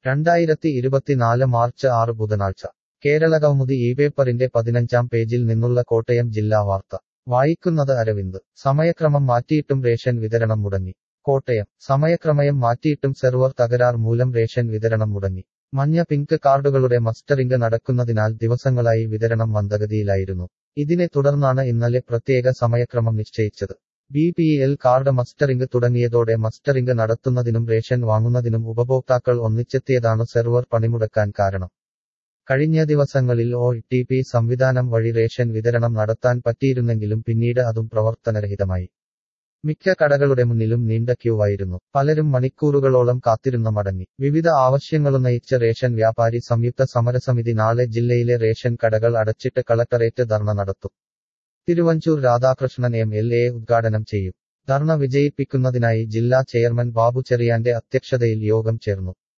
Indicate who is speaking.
Speaker 1: രണ്ടായിരത്തി ഇരുപത്തിനാല് മാർച്ച് ആറ് ബുധനാഴ്ച കേരളകൗമുദി ഈ പേപ്പറിന്റെ പതിനഞ്ചാം പേജിൽ നിന്നുള്ള കോട്ടയം ജില്ലാ വാർത്ത വായിക്കുന്നത് അരവിന്ദ് സമയക്രമം മാറ്റിയിട്ടും റേഷൻ വിതരണം മുടങ്ങി കോട്ടയം സമയക്രമയം മാറ്റിയിട്ടും സെർവർ തകരാർ മൂലം റേഷൻ വിതരണം മുടങ്ങി മഞ്ഞ പിങ്ക് കാർഡുകളുടെ മസ്റ്ററിംഗ് നടക്കുന്നതിനാൽ ദിവസങ്ങളായി വിതരണം മന്ദഗതിയിലായിരുന്നു ഇതിനെ തുടർന്നാണ് ഇന്നലെ പ്രത്യേക സമയക്രമം നിശ്ചയിച്ചത് B P L card mustering തുടങ്ങിയതോടെ മസ്റ്ററിംഗ് നടത്തുന്നതിനും റേഷൻ വാങ്ങുന്നതിനും ഉപഭോക്താക്കൾ ഒന്നിച്ചെത്തിയതാണ് സെർവർ പണിമുടക്കാൻ കാരണം കഴിഞ്ഞ ദിവസങ്ങളിൽ ഒ ടി പി സംവിധാനം വഴി റേഷൻ വിതരണം നടത്താൻ പറ്റിയിരുന്നെങ്കിലും പിന്നീട് അതും പ്രവർത്തനരഹിതമായി മിക്ക കടകളുടെ മുന്നിലും നീണ്ട ക്യൂവായിരുന്നു പലരും മണിക്കൂറുകളോളം കാത്തിരുന്ന മടങ്ങി വിവിധ ആവശ്യങ്ങളുന്നയിച്ച റേഷൻ വ്യാപാരി സംയുക്ത സമരസമിതി നാളെ ജില്ലയിലെ റേഷൻ കടകൾ അടച്ചിട്ട് കളക്ടറേറ്റ് ധർണ നടത്തും Thiruvanchoor Radhakrishnan M L A ഉദ്ഘാടനം ചെയ്യും ധർണ വിജയിപ്പിക്കുന്നതിനായി ജില്ലാ ചെയർമാൻ ബാബു ചെറിയാന്റെ അധ്യക്ഷതയിൽ യോഗം ചേർന്നു